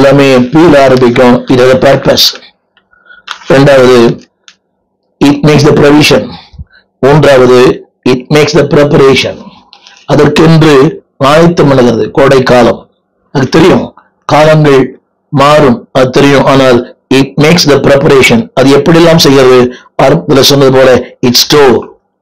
எல்லாமே பீல ஆரம்பிக்கும் இது பர்பஸ் ரெண்டாவது இட் மேக்ஸ் த ப்ரொவிஷன் மூன்றாவது இட் மேக்ஸ் த ப்ரிப்பரேஷன் அதற்கென்று ஆயத்தம் பண்ணுகிறது கோடை காலம் அது தெரியும் காலங்கள் மாறும் அது தெரியும் ஆனால் இட் மேக்ஸ் த ப்ரிப்பரேஷன் அது எப்படியெல்லாம் செய்கிறது ஆரம்பத்தில் சொன்னது போல இட் ஸ்டோர்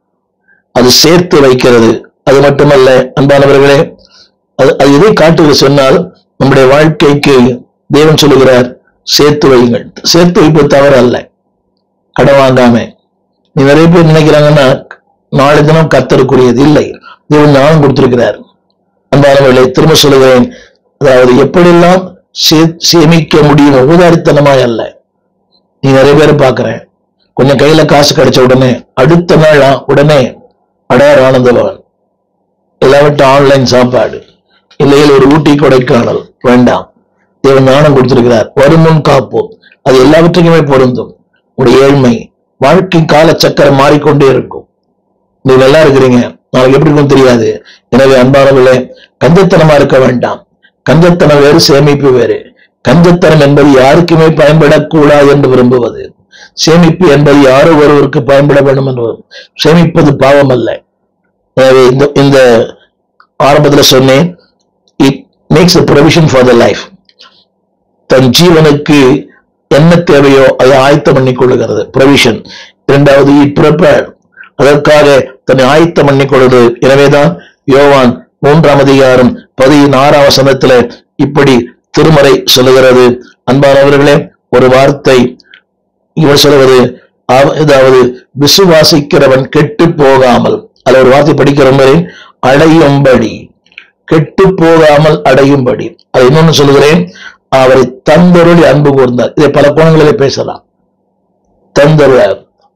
அது சேர்த்து வைக்கிறது அது மட்டுமல்ல அன்பானவர்களே அது அது எதை காட்டுவது சொன்னால் நம்முடைய வாழ்க்கைக்கு தேவன் சொல்லுகிறார் சேர்த்து வையுங்கள் சேர்த்து வைப்பது தவறு அல்ல கடன் வாங்காம நீ நிறைய பேர் நினைக்கிறாங்கன்னா நாளை தினம் கத்தருக்குரியது இல்லை தேவன் ஞானம் கொடுத்திருக்கிறார் அன்பானவர்களை திரும்ப சொல்லுகிறேன் அதாவது எப்படியெல்லாம் சே- சேமிக்க முடியும் ஊதாரித்தனமாய் அல்ல நீ நிறைய பேரை பார்க்கிறேன் கொஞ்சம் கையில காசு கிடைச்ச உடனே அடுத்த நாள் ஆ- உடனே அடையார் ஆனந்தபவன் எல்லாவற்றும் ஆன்லைன் சாப்பாடு இல்லையில் ஒரு ஊட்டி கொடைக்கானல் வேண்டாம் தேவன் ஞானம் கொடுத்திருக்கிறார் வருமுன் காப்போம் அது எல்லாவற்றுக்குமே பொருந்தும் உடைய ஏழ்மை வாழ்க்கை கால சக்கரம் மாறிக்கொண்டே இருக்கும் நீங்க நல்லா இருக்கிறீங்க நாளைக்கு எப்படி இருக்கும் தெரியாது எனவே அன்பானவர்களே கஞ்சத்தனமா இருக்க வேண்டாம் கஞ்சத்தனம் வேறு சேமிப்பு வேறு கஞ்சத்தனம் என்பது யாருக்குமே பயன்படக்கூடாது என்று விரும்புவது சேமிப்பு என்பது யாரோ ஒருவருக்கு பயன்பட வேண்டும் என்று சேமிப்பது பாவம் அல்ல எனவே இந்த இந்த ஆரம்பத்துல சொன்னேன் it makes a provision for the life தன் ஜீவனுக்கு என்ன தேவையோ அதை ஆயத்தம் பண்ணி கொள்ளுகிறது ப்ரொவிஷன் இரண்டாவது இட் ப்ரிப்பேர் அதற்காக தன்னை ஆயத்தம் பண்ணி கொள்வது எனவேதான் யோவான் மூன்றாம் அதிகாரம் பதினாறாம் வசனத்துல இப்படி திருமறை சொல்லுகிறது அன்பானவர்களே ஒரு வார்த்தை இவர் சொல்லுவது அவ- அதாவது விசுவாசிக்கிறவன் கெட்டு போகாமல் அதுல ஒரு வார்த்தை படிக்கிறவரை அடையும்படி கெட்டு போகாமல் அடையும்படி அது இன்னொன்னு சொல்லுகிறேன் அவரை தந்தருளி அன்பு கூர்ந்தார் இதை பல கோணங்களிலே பேசலாம் தந்தருளார்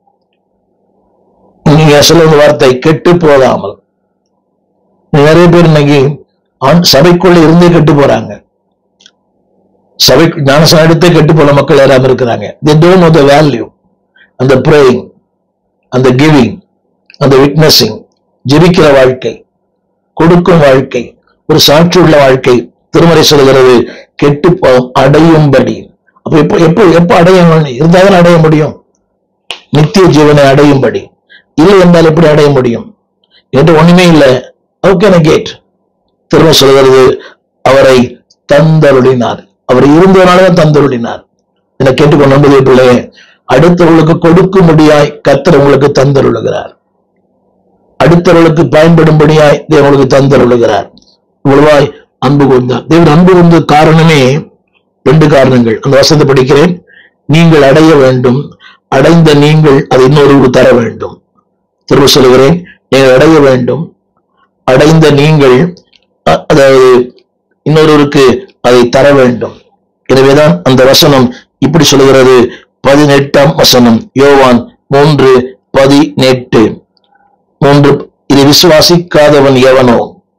நீங்க சொல்லுவது வார்த்தை கெட்டு போகாமல் நிறைய பேர் இன்னைக்கு ஆண் சபைக்குள்ள இருந்தே கெட்டு போறாங்க சபை ஞானசனம் எடுத்தே கெட்டு போன மக்கள் யாராம இருக்கிறாங்க they don't know the value அந்த ப்ரேயிங் அந்த கிவிங் அந்த விட்னஸிங் ஜெபிக்கிற வாழ்க்கை கொடுக்கும் வாழ்க்கை ஒரு சாட்சியுள்ள வாழ்க்கை திருமறை சொல்கிறது கெட்டு போ- அடையும்படி அப்ப எப்போ எப்போ எப்போ அடைய இருந்தாலும் அடைய முடியும் நித்திய ஜீவனை அடையும்படி இல்லை என்றால் எப்படி அடைய முடியும் என்று ஒண்ணுமே இல்லை ஓகே கேட் திரும்ப சொல்கிறது அவரை தந்தருளினார் அவர் இருந்தவனால தந்தருளினார் என கேட்டுக்கொண்டு நம்புதே பிள்ளையே அடுத்தவர்களுக்கு கொடுக்கும்படியாய் கர்த்தர் உங்களுக்கு தந்தருளுகிறார் அடுத்தவர்களுக்கு பயன்படும்படியாய் தேவனுக்கு தந்தருளுகிறார் இவ்வளவாய் அன்பு கூர்ந்தார் தேவன் அன்பு கூர்ந்த காரணமே ரெண்டு காரணங்கள் அந்த வசனத்தை படிக்கிறேன் நீங்கள் அடைய வேண்டும் அடைந்த நீங்கள் அதை இன்னொருவருக்கு தர வேண்டும் திரும்ப சொல்லுகிறேன் நீங்கள் அடைய வேண்டும் அடைந்த நீங்கள் அ- அதாவது இன்னொருவருக்கு அதை தர வேண்டும் எனவேதான் அந்த வசனம் இப்படி சொல்லுகிறது பதினெட்டாம் வசனம் யோவான் மூன்று பதினெட்டு மூன்று இதை விசுவாசிக்காதவன் எவனோ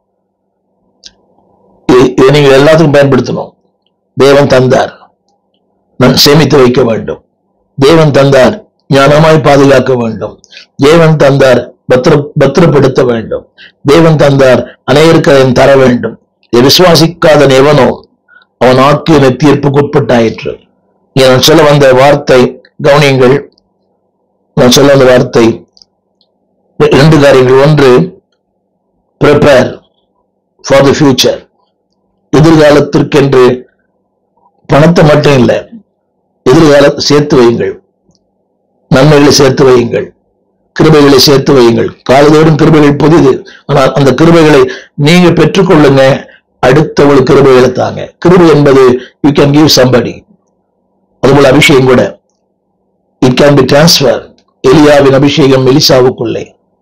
இ- இதை நீங்கள் எல்லாத்துக்கும் பயன்படுத்தணும் தேவன் தந்தார் நான் சேமித்து வைக்க வேண்டும் தேவன் தந்தார் ஞானமாய் பாதுகாக்க வேண்டும் தேவன் தந்தார் பத்திர பத்திரப்படுத்த வேண்டும் தேவன் தந்தார் அனைவருக்கு அதை தர வேண்டும் இதை விசுவாசிக்காதன் எவனோ அவன் ஆக்கிய தீர்ப்புக்கு உட்பட்டாயிற்று இங்கே நான் சொல்ல வந்த வார்த்தை கவனியங்கள் நான் சொல்ல வந்த வார்த்தை ரெண்டு காரியங்கள் ஒன்று ப்ரிப்பேர் ஃபார் தி ஃபியூச்சர் எதிர்காலத்திற்கென்று பணத்தை மட்டும் இல்லை எதிர்கால சேர்த்து வையுங்கள் நன்மைகளை சேர்த்து வையுங்கள் கிருபைகளை சேர்த்து வையுங்கள் காலதோறும் கிருபைகள் புதிது ஆனால் அந்த கிருபைகளை நீங்க பெற்றுக்கொள்ளுங்க அடுத்தவள் கிருபைகளை தாங்க கிருபை என்பது யூ கேன் கிவ் சம்படி அதுபோல அபிஷேகம் கூட இட் கேன் பி டிரான்ஸ்பர் எலியாவின் அபிஷேகம் எலிசாவுக்குள்ளே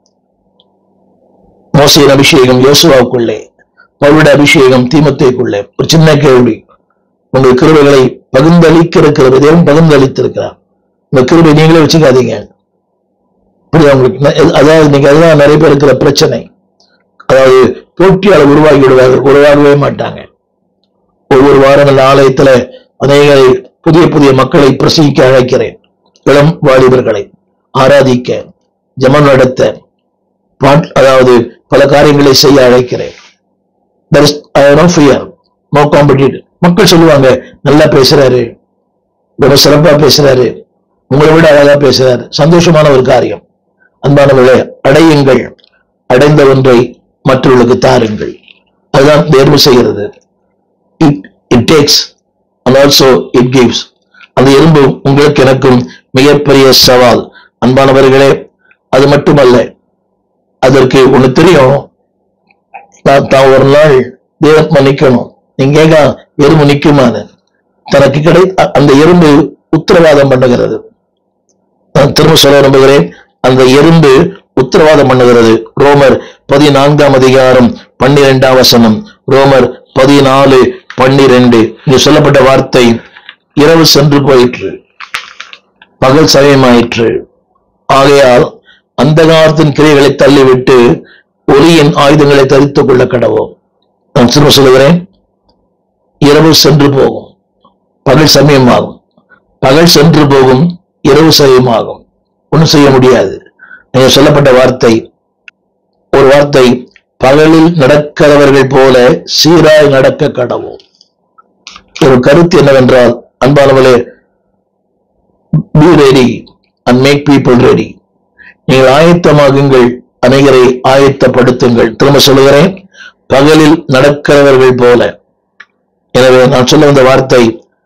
மோசையின் அபிஷேகம் யோசுவாவுக்குள்ளே பவுலுடைய அபிஷேகம் தீமத்தேக்குள்ளே ஒரு சின்ன கேள்வி உங்கள் கிருபைகளை பகிர்ந்தளிக்கிற கிருபை தேவன் பகிர்ந்தளித்திருக்கிறார் இந்த கிருபை நீங்களே வச்சுக்காதீங்க புரியுதா உங்களுக்கு ந- அதாவது நீங்க அதுதான் நிறைய பேர் இருக்கிற பிரச்சனை அதாவது போட்டியாளர் உருவாகி விடுவார்கள் உருவாகவே மாட்டாங்க ஒவ்வொரு வாரம் இந்த ஆலயத்துல அநேக புதிய புதிய மக்களை பிரசங்கிக்க அழைக்கிறேன் இளம் வாலிபர்களை ஆராதிக்க ஜெபம் நடத்த பாட் அதாவது பல காரியங்களை செய்ய அழைக்கிறேன் there is I have no fear no competitive மக்கள் சொல்லுவாங்க நல்லா பேசுறாரு ரொம்ப சிறப்பா பேசுறாரு உங்களை விட அழகா பேசுறாரு சந்தோஷமான ஒரு காரியம் அன்பானவர்களே அடையுங்கள் அடைந்த ஒன்றை மற்றவர்களுக்கு தாருங்கள் அதுதான் தேர்வு செய்கிறது it it takes and also it gives அந்த எறும்பு உங்களுக்கு எனக்கும் மிகப்பெரிய சவால் அன்பானவர்களே அது மட்டுமல்ல அதற்கு ஒண்ணு தெரியும் நான் தான் ஒரு நாள் தேவன் மன்னிக்கணும் நீங்க கேட்க எறும்பு நிக்குமான்னு தனக்கு கிடை அ- அந்த எறும்பு உத்தரவாதம் பண்ணுகிறது நான் திரும்ப சொல்ல விரும்புகிறேன் அந்த எறும்பு உத்தரவாதம் பண்ணுகிறது ரோமர் பதினான்காம் அதிகாரம் பன்னிரெண்டாம் வசனம் ரோமர் பதினாலு பன்னிரெண்டு இங்கு சொல்லப்பட்ட வார்த்தை இரவு சென்று போயிற்று பகல் சமயமாயிற்று ஆகையால் அந்தகாரத்தின் கிரைகளை தள்ளிவிட்டு ஒளியின் ஆயுதங்களை தரித்துக் கொள்ள கடவோம் நான் திரும்ப சொல்லுகிறேன் இரவு சென்று போகும் பகல் சமயமாகும் பகல் சென்று போகும் இரவு சமயமாகும் ஒண்ணும் செய்ய முடியாது நீங்க சொல்லப்பட்ட வார்த்தை ஒரு வார்த்தை பகலில் நடக்கிறவர்கள் போல சீராய் நடக்க கடவோம் ஒரு கருத்து என்னவென்றால் அன்பானவர்களே be ready and make people ready நீங்கள் ஆயத்தமாகுங்கள் அனைவரை ஆயத்தப்படுத்துங்கள் திரும்ப சொல்லுகிறேன் பகலில் நடக்கிறவர்கள் போல எனவே நான் சொல்ல வந்த வார்த்தை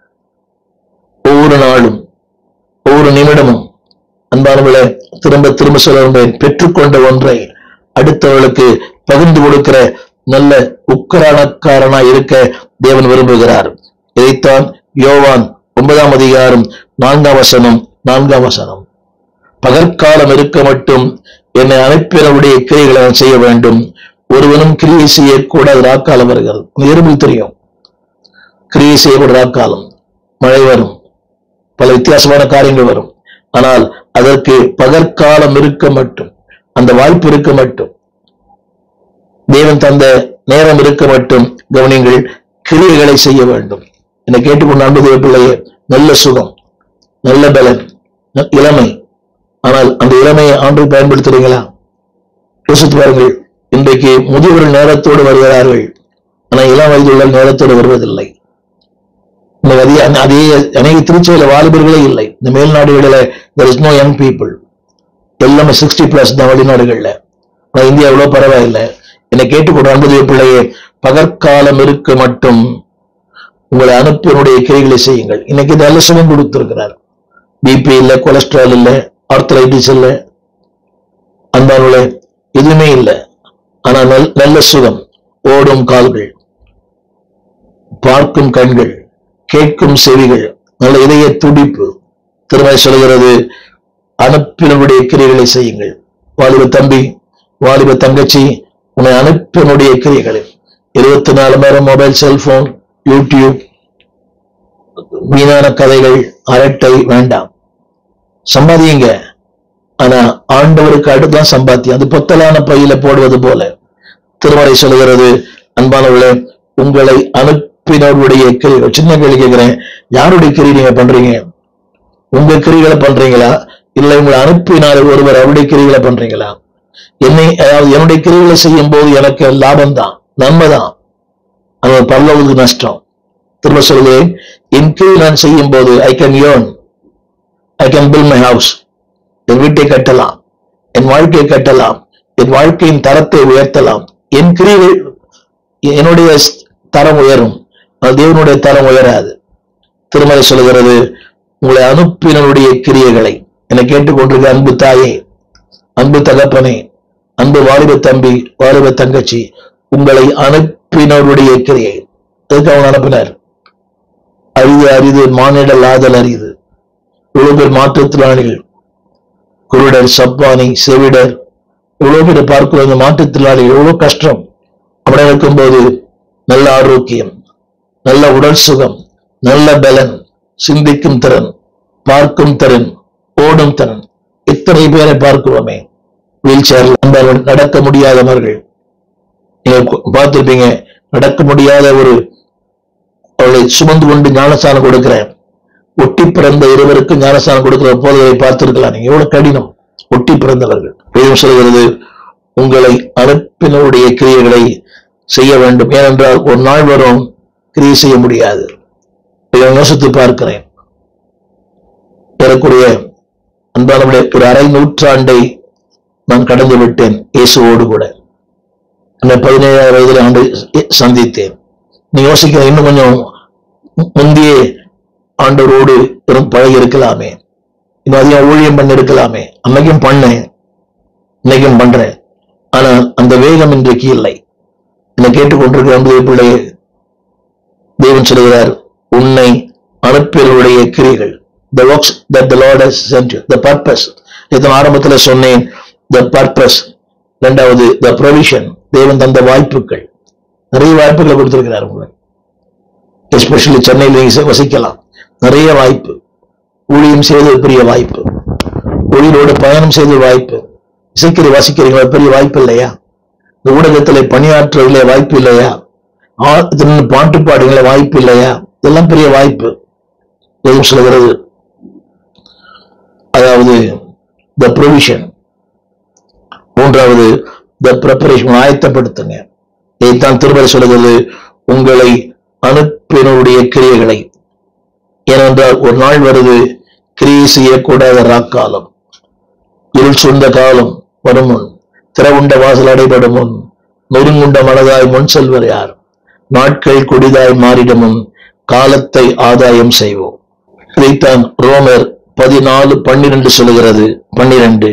ஒவ்வொரு நாளும் ஒவ்வொரு நிமிடமும் அன்பானவர்களே திரும்ப திரும்ப சொல்ல விரும்புகிறேன் பெற்றுக்கொண்ட ஒன்றை அடுத்தவர்களுக்கு பகிர்ந்து கொடுக்கிற நல்ல உக்கரானக்காரனா இருக்க தேவன் விரும்புகிறார் இதைத்தான் யோவான் ஒன்பதாம் அதிகாரம் நான்காம் வசனம் நான்காம் வசனம் பகற்காலம் இருக்க மட்டும் என்னை அனுப்பினவுடைய கிரியைகளை நான் செய்ய வேண்டும் ஒருவனும் கிரியை செய்யக்கூடாது ராக்காலம் வருகிறது உங்க எறும்பில் தெரியும் கிரியை செய்யக்கூட ராக்காலம் மழை வரும் பல வித்தியாசமான காரியங்கள் வரும் ஆனால் அதற்கு பகற்காலம் இருக்க மட்டும் அந்த வாய்ப்பு இருக்க மட்டும் தேவன் தந்த நேரம் இருக்க மட்டும் கவனிங்கள் கிரியைகளை செய்ய வேண்டும் என்னை கேட்டுக்கொண்டு அன்பு பிள்ளையே நல்ல சுகம் நல்ல பலன் ந- இளமை ஆனால் அந்த இளமையை ஆண்டு பயன்படுத்துறீங்களா யோசித்து பாருங்கள் இன்றைக்கு முதியவர்கள் நேரத்தோடு வருகிறார்கள் ஆனால் இளம் வயதுள்ள நேரத்தோடு வருவதில்லை இந்த அதிக அதே அநேக திருச்சியில வாலிபர்களே இல்லை இந்த மேல்நாடுகளில் there is no young people எல்லாமே சிக்ஸ்டி பிளஸ் தான் வெளிநாடுகள்ல ஆனா இந்தியா எவ்வளவு பரவாயில்லை என்னை கேட்டுக்கொண்டு அன்புடைய பிள்ளையே பகற்காலம் இருக்க மட்டும் உங்களை அனுப்பினுடைய கிரைகளை செய்யுங்கள் இன்னைக்கு நல்ல சுகம் கொடுத்திருக்கிறார் பிபி இல்ல கொலஸ்ட்ரால் இல்ல ஆர்த்தரைட்டிஸ் இல்ல அன்பானவர்களே எதுவுமே இல்லை ஆனா நல்- நல்ல சுகம் ஓடும் கால்கள் பார்க்கும் கண்கள் கேட்கும் செவிகள் நல்ல இதய துடிப்பு திருமண சொல்கிறது அனுப்பினுடைய கிரியைகளை செய்யுங்கள் வாலிப தம்பி வாலிப தங்கச்சி உன்னை அனுப்பினுடைய கிரியைகளை இருபத்தி நாலு மணி நேரம் மொபைல் செல்போன் யூடியூப் வீணான கதைகள் அரட்டை வேண்டாம் சம்பாதியுங்க ஆனா ஆண்டவருக்கு அடுத்துதான் சம்பாத்தியம் அது பொத்தலான பையில போடுவது போல திருமறை சொல்கிறது அன்பானவர்களே உங்களை அனுப்பினவருடைய கிரிகள் சின்ன கேள்வி கேட்கிறேன் யாருடைய கிரி நீங்க பண்றீங்க உங்க கிரிகளை பண்றீங்களா இல்லை உங்களை அனுப்பினார் ஒருவர் அவருடைய கிரிகளை பண்றீங்களா என்னை அதாவது என்னுடைய கிரிகளை செய்யும் போது எனக்கு லாபம் தான் நன்மை தான் ஆனால் பரலவுக்கு நஷ்டம் திரும்ப சொல்கிறேன் என் கிரி நான் செய்யும் போது I can earn I can build my house என் வீட்டை கட்டலாம் என் வாழ்க்கையை கட்டலாம் என் வாழ்க்கையின் தரத்தை உயர்த்தலாம் என் கிரியை என்னுடைய ஸ்- தரம் உயரும் ஆனால் தேவனுடைய தரம் உயராது திருமலை சொல்கிறது உங்களை அனுப்பினருடைய கிரியைகளை என்னை கேட்டுக்கொண்டிருக்க அன்பு தாயே அன்பு தகப்பனே அன்பு வாலிப தம்பி வாலிப தங்கச்சி உங்களை அனுப்பினருடைய கிரியை எதுக்கு அவங்க அனுப்பினார் அரிது அரிது மானிடல் ஆதல் அரிது இவ்வளவு பேர் மாற்றுத்திறனாளிகள் குருடர் சப்பானி செவிடர் இவ்வளவு பேர் பார்க்கிற இந்த மாற்றுத்திறனாளிகள் எவ்வளவு கஷ்டம் அப்படி இருக்கும்போது நல்ல ஆரோக்கியம் நல்ல உடல் சுகம் நல்ல பலன் சிந்திக்கும் திறன் பார்க்கும் திறன் ஓடும் திறன் இத்தனை பேரை பார்க்கிறோமே வீல் சேர்ல நடக்க முடியாதவர்கள் நீங்க கு- பார்த்திருப்பீங்க நடக்க முடியாத ஒரு அவளை சுமந்து கொண்டு ஞானஸ்தானம் கொடுக்கிறேன் ஒட்டி பிறந்த இருவருக்கு ஞானஸ்தானம் கொடுக்கிற போதனை பார்த்திருக்கலாம் நீங்க எவ்வளவு கடினம் ஒட்டி பிறந்தவர்கள் வேதம் சொல்கிறது உங்களை அனுப்பினருடைய கிரியைகளை செய்ய வேண்டும் ஏனென்றால் ஒரு நாள் வரும் கிரியை செய்ய முடியாது இதை யோசித்து பார்க்கிறேன் ஏறக்குறைய அன்பானவர்களே ஒரு அரை நூற்றாண்டை நான் கடந்து விட்டேன் இயேசுவோடு கூட அந்த பதினேழாவது வயதில் ஆண்டு சந்தித்தேன் நீ யோசிக்கிற இன்னும் கொஞ்சம் மு- முந்தைய ஆண்டவரோடு பெரும் பழகி இருக்கலாமே இன்னும் அதிகம் ஊழியம் பண்ணி இருக்கலாமே அன்னைக்கும் பண்ணேன் இன்னைக்கும் பண்றேன் ஆனா அந்த வேகம் இன்றைக்கு இல்லை என்னை கேட்டுக்கொண்டிருக்கிற அன்புடைய பிள்ளையே தேவன் சொல்கிறார் உன்னை அனுப்பியவருடைய கிரியைகள் the works that the Lord has sent you the purpose இதன் ஆரம்பத்தில் சொன்னேன் the purpose இரண்டாவது the provision தேவன் தந்த வாய்ப்புகள் நிறைய வாய்ப்புகளை கொடுத்திருக்கிறார் உங்களுக்கு எஸ்பெஷலி சென்னையில் நீங்க வசிக்கலாம் நிறைய வாய்ப்பு ஊழியம் செய்வது பெரிய வாய்ப்பு ஊழியரோடு பயணம் செய்வது வாய்ப்பு இசைக்கறி வாசிக்கிறீங்களா பெரிய வாய்ப்பு இல்லையா இந்த ஊடகத்திலே பணியாற்றுவதிலே வாய்ப்பு இல்லையா ஆ- இதுல பாட்டு பாடுங்களே வாய்ப்பு இல்லையா இதெல்லாம் பெரிய வாய்ப்பு எதுவும் சொல்கிறது அதாவது த ப்ரொவிஷன் மூன்றாவது த ப்ரிப்பரேஷன் ஆயத்தப்படுத்துங்க இதைத்தான் திருமறை சொல்கிறது உங்களை அனுப்பினுடைய கிரியைகளை ஏனென்றால் ஒரு நாள் வருது கிரியை செய்யக்கூடாத ராக்காலம் இருள் சூழ்ந்த காலம் வரும் முன் திறவுண்ட வாசல் அடைபடும் முன் நொறுங்குண்ட மனதாய் முன் செல்வர் யார் நாட்கள் கொடிதாய் மாறிடும் முன் காலத்தை ஆதாயம் செய்வோம் இதைத்தான் ரோமர் பதினாலு பன்னிரண்டு சொல்லுகிறது பன்னிரண்டு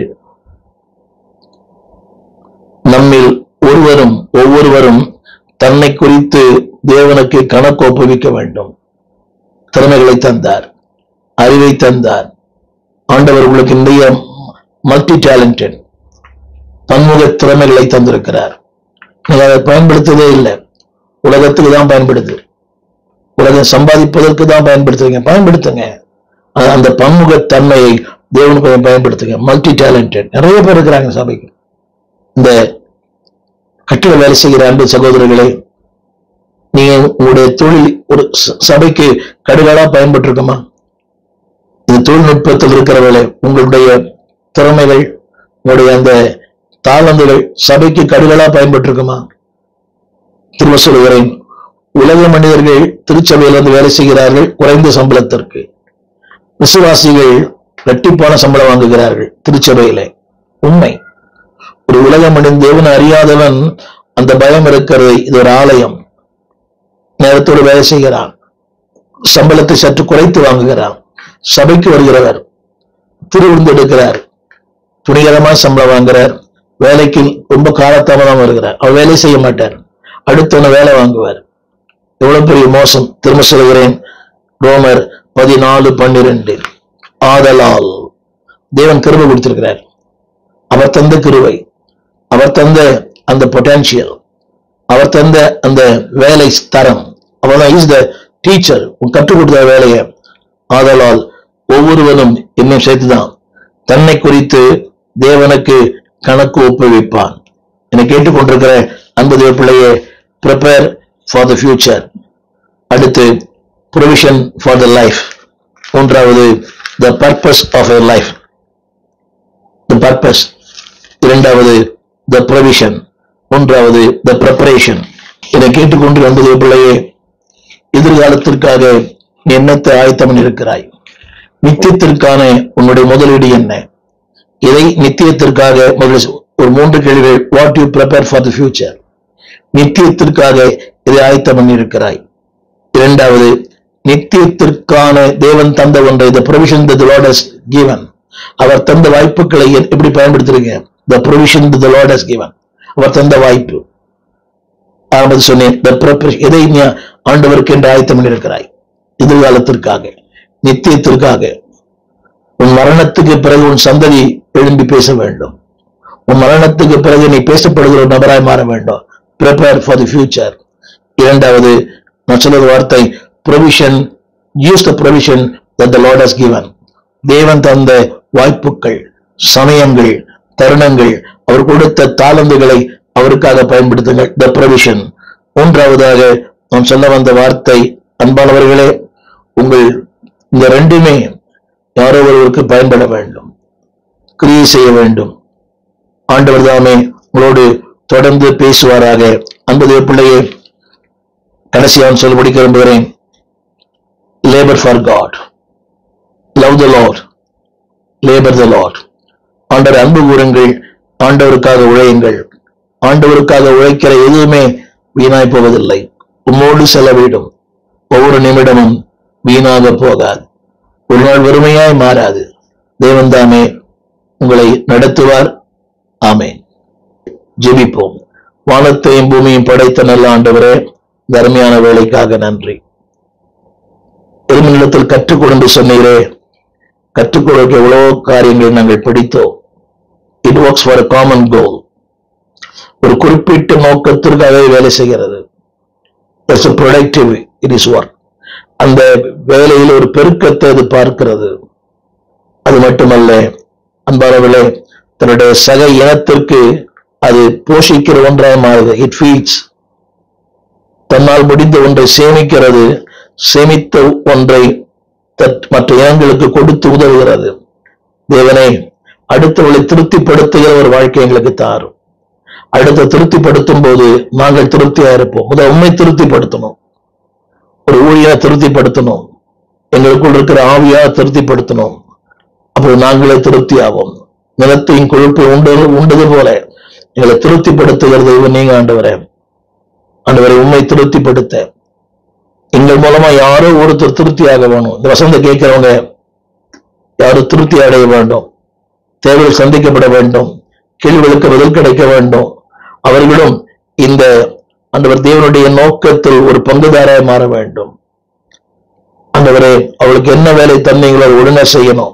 நம்மில் ஒருவரும் ஒவ்வொருவரும் தன்னை குறித்து தேவனுக்கு கணக்கு ஒப்புவிக்க வேண்டும் திறமைகளை தந்தார் அறிவை தந்தார் ஆண்டவர் உங்களுக்கு நிறைய மல்டி டேலண்டட் பன்முக திறமைகளை தந்திருக்கிறார் நீங்க அதை பயன்படுத்ததே இல்லை உலகத்துக்கு தான் பயன்படுது உலகம் சம்பாதிப்பதற்கு தான் பயன்படுத்துறீங்க பயன்படுத்துங்க அ- அந்த பன்முக தன்மையை தேவனுக்கு கொஞ்சம் பயன்படுத்துங்க மல்டி டேலண்டட் நிறைய பேர் இருக்கிறாங்க சபைக்கு இந்த கட்டிட வேலை செய்கிற அன்பு சகோதரர்களே நீங்க உங்களுடைய தொழில் ஒரு ச- சபைக்கு கடுகளா பயன்பட்டு இருக்குமா இந்த தொழில்நுட்பத்தில் இருக்கிற வேலை உங்களுடைய திறமைகள் உங்களுடைய அந்த தாளந்துகள் சபைக்கு கடுகளா பயன்பட்டு இருக்குமா திரும்ப சொல்கிறேன் உலக மனிதர்கள் திருச்சபையில் வந்து வேலை செய்கிறார்கள் குறைந்த சம்பளத்திற்கு விசுவாசிகள் இரட்டிப்பான சம்பளம் வாங்குகிறார்கள் திருச்சபையிலே உண்மை ஒரு உலக மனிதன் தேவன் அறியாதவன் அந்த பயம் இருக்கிறது இது ஒரு ஆலயம் நேரத்தோடு வேலை செய்கிறான் சம்பளத்தை சற்று குறைத்து வாங்குகிறான் சபைக்கு வருகிறவர் திருவிருந்து எடுக்கிறார் துணிகரமா சம்பளம் வாங்குறார் வேலைக்கு ரொம்ப காலதாமதம் வருகிறார் அவர் வேலை செய்ய மாட்டார் அடுத்தவன வேலை வாங்குவார் எவ்வளவு பெரிய மோசம் திரும்ப சொல்கிறேன் ரோமர் பதினாலு பன்னிரண்டு ஆதலால் தேவன் கிருபை கொடுத்திருக்கிறார் அவர் தந்த கிருபை அவர் தந்த அந்த பொட்டன்ஷியல் அவர் தந்த அந்த வேலை தரம் அவர் தான் இஸ் த டீச்சர் கற்றுக் கொடுத்த வேலையை ஆதலால் ஒவ்வொருவனும் இன்னும் சேர்த்துதான் தன்னை குறித்து தேவனுக்கு கணக்கு ஒப்புவிப்பான் என்னை கேட்டுக்கொண்டிருக்கிற அன்பு தேவ பிள்ளையே ப்ரிப்பேர் ஃபார் த ஃபியூச்சர் அடுத்து ப்ரொவிஷன் ஃபார் த லைஃப் மூன்றாவது the purpose of your life the purpose இரண்டாவது த ப்ரொவிஷன் மூன்றாவது த ப்ரிப்பரேஷன் இதை கேட்டுக்கொண்டு அன்பு தேவ பிள்ளையே எதிர்காலத்திற்காக நீ என்னத்தை ஆயத்தம் பண்ணியிருக்கிறாய் நித்தியத்திற்கான உன்னுடைய முதலீடு என்ன இதை நித்தியத்திற்காக முதல்ல ஒரு மூன்று கேள்விகள் what you prepare for the future நித்தியத்திற்காக இதை ஆயத்தம் பண்ணியிருக்கிறாய் இரண்டாவது நித்தியத்திற்கான தேவன் தந்த ஒன்றை the provision the Lord has given அவர் தந்த வாய்ப்புகளை எ- எப்படி பயன்படுத்துறீங்க the provision the Lord has given அவர் தந்த வாய்ப்பு ஆரம்பத்து சொன்னேன் the preparation. எதை நீ ஆண்டவருக்கு என்று ஆயத்தம் பண்ணியிருக்கிறாய் எதிர்காலத்திற்காக நித்தியத்திற்காக உன் மரணத்துக்கு பிறகு உன் சந்ததி எழும்பி பேச வேண்டும் உன் மரணத்துக்கு பிறகு நீ பேசப்படுகிற ஒரு நபராய் மாற வேண்டும் ப்ரிப்பேர் ஃபார் தி ஃபியூச்சர் இரண்டாவது நான் சொல்றது வார்த்தை provision use the provision that the Lord has given தேவன் தந்த வாய்ப்புகள் சமயங்கள் தருணங்கள் அவர் கொடுத்த தாளந்துகளை அவருக்காக பயன்படுத்துங்கள் த ப்ரொவிஷன் மூன்றாவதாக நான் சொல்ல வந்த வார்த்தை அன்பானவர்களே உங்கள் இந்த ரெண்டுமே யாரோ ஒருவருக்கு பயன்பட வேண்டும் கிரியை செய்ய வேண்டும் ஆண்டவர் தாமே உங்களோடு தொடர்ந்து பேசுவாராக அன்பது பிள்ளையே கடைசியாக சொல்ல முடிக்க விரும்புகிறேன் labour for God love the Lord labour the Lord ஆண்டவர் அன்பு கூறுங்கள் ஆண்டவருக்காக உழையுங்கள் ஆண்டவருக்காக உழைக்கிற எதுவுமே வீணாய் போவதில்லை உம்மோடு செலவிடும் ஒவ்வொரு நிமிடமும் வீணாக போகாது ஒரு நாள் வெறுமையாய் மாறாது தேவன் தாமே உங்களை நடத்துவார் ஆமென் ஜெபிப்போம் வானத்தையும் பூமியும் படைத்த நல்ல ஆண்டவரே இந்த அருமையான வேலைக்காக நன்றி திருமணத்தில் கற்றுக் கொடுத்து சொன்னீரே கற்றுக் கொடுக்க எவ்வளவோ காரியங்களை நாங்கள் படித்தோம் it works for common goal ஒரு குறிப்பிட்ட நோக்கத்திற்காக வேலை செய்கிறது it's productive it is work அந்த வேலையில் ஒரு பெருக்கத்தை அது பார்க்கிறது அது மட்டுமல்ல அன்பானவர்களே தன்னுடைய சக இனத்திற்கு அது போஷிக்கிற ஒன்றாக மாறுது இட் ஃபீட்ஸ் தன்னால் முடிந்த ஒன்றை சேமிக்கிறது சேமித்த ஒன்றை தட்- மற்ற இனங்களுக்கு கொடுத்து உதவுகிறது தேவனே அடுத்தவளை திருப்திப்படுத்துகிற ஒரு வாழ்க்கை எங்களுக்கு தாரும் அடுத்த திருப்திப்படுத்தும் போது நாங்கள் திருப்தியா இருப்போம் முதல் உண்மை திருப்திப்படுத்தணும் ஒரு ஊழியரை திருப்திப்படுத்தணும் எங்களுக்குள் இருக்கிற ஆவியா திருப்திப்படுத்தணும் அப்போது நாங்களே திருப்தி ஆவோம் நிலத்தையும் கொழுப்பை உண்டு உண்டது போல எங்களை திருப்திப்படுத்துகிறது இவன் நீங்க ஆண்டவரே ஆண்டவரை உண்மை திருப்திப்படுத்த எங்கள் மூலமா யாரோ ஒருத்தர் திருப்தியாக வேணும் இந்த வசந்த கேட்கிறவங்க யாரும் திருப்தி அடைய வேண்டும் தேவைகள் சந்திக்கப்பட வேண்டும் கேள்விகளுக்கு பதில் கிடைக்க வேண்டும் அவர்களும் இந்த ஆண்டவர் தேவனுடைய நோக்கத்தில் ஒரு பங்குதாராய் மாற வேண்டும் ஆண்டவரே அவளுக்கு என்ன வேலை தந்தீங்களோ அதை ஒழுங்கா செய்யணும்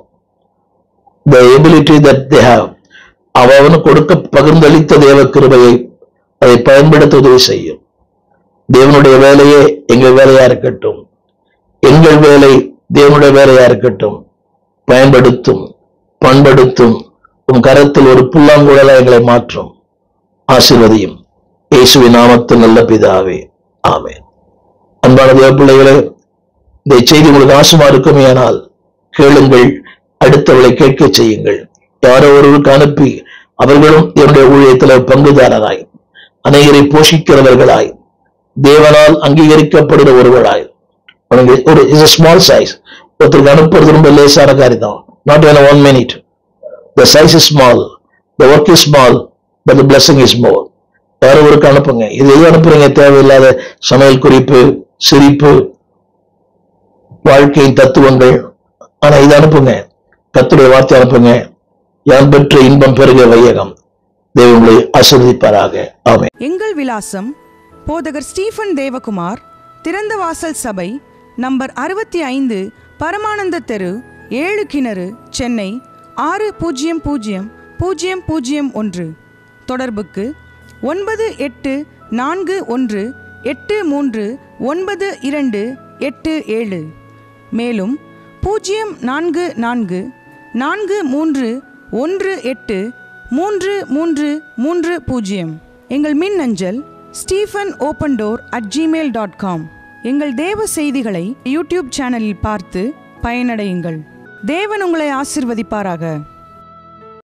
the ability that they have அவனு கொடுக்க பகிர்ந்தளித்த தேவ கிருபையை அதை பயன்படுத்த உதவி செய்யும் தேவனுடைய வேலையே எங்கள் வேலையா இருக்கட்டும் எங்கள் வேலை தேவனுடைய வேலையா இருக்கட்டும் பயன்படுத்தும் பண்படுத்தும் உன் கரத்தில் ஒரு புல்லாங்குழலா எங்களை மாற்றும் ஆசீர்வதியும் இயேசுவின் நாமத்தில் நல்ல பிதாவே ஆமென் அன்பான தேவ பிள்ளைகளே இந்த செய்தி உங்களுக்கு ஆசுமா இருக்குமே ஆனால் கேளுங்கள் அடுத்தவளை கேட்க செய்யுங்கள் யாரோ ஒருவருக்கு அனுப்பி அவர்களும் என்னுடைய ஊழியத்தில் பங்குதாரராய் அநேகரை போஷிக்கிறவர்களாய் தேவனால் அங்கீகரிக்கப்படுகிற ஒருவராய் உனக்கு ஒரு இஸ் ஸ்மால் சைஸ் ஒருத்தருக்கு அனுப்புறது ரொம்ப லேசான காரியம் தான் not even one minute the size is small the work is small but the blessing is more யாரோ ஒருக்கு அனுப்புங்க இது எது அனுப்புறீங்க தேவையில்லாத சமையல் குறிப்பு சிரிப்பு வாழ்க்கையின் தத்துவங்கள் ஆனா இது அனுப்புங்க கத்துடைய வார்த்தை அனுப்புங்க யான் பெற்ற இன்பம் பெருக வையகம் தேவன் உங்களை ஆசீர்வதிப்பாராக ஆமென் எங்கள் விலாசம் போதகர் ஸ்டீஃபன் தேவகுமார் திறந்த வாசல் சபை நம்பர் அறுபத்தி ஐந்து பரமானந்த தெரு ஏழு கிணறு சென்னை ஆறு பூஜ்ஜியம் பூஜ்ஜியம் பூஜ்ஜியம் பூஜ்ஜியம் ஒன்று தொடர்புக்கு ஒன்பது எட்டு நான்கு ஒன்று எட்டு மூன்று ஒன்பது இரண்டு எட்டு ஏழு மேலும் பூஜ்ஜியம் நான்கு நான்கு நான்கு மூன்று ஒன்று எட்டு மூன்று மூன்று மூன்று பூஜ்ஜியம் எங்கள் மின் அஞ்சல் Stephen open door at Gmail dot com எங்கள் தேவ செய்திகளை யூடியூப் சேனலில் பார்த்து பயனடையுங்கள் தேவன் உங்களை ஆசிர்வதிப்பாராக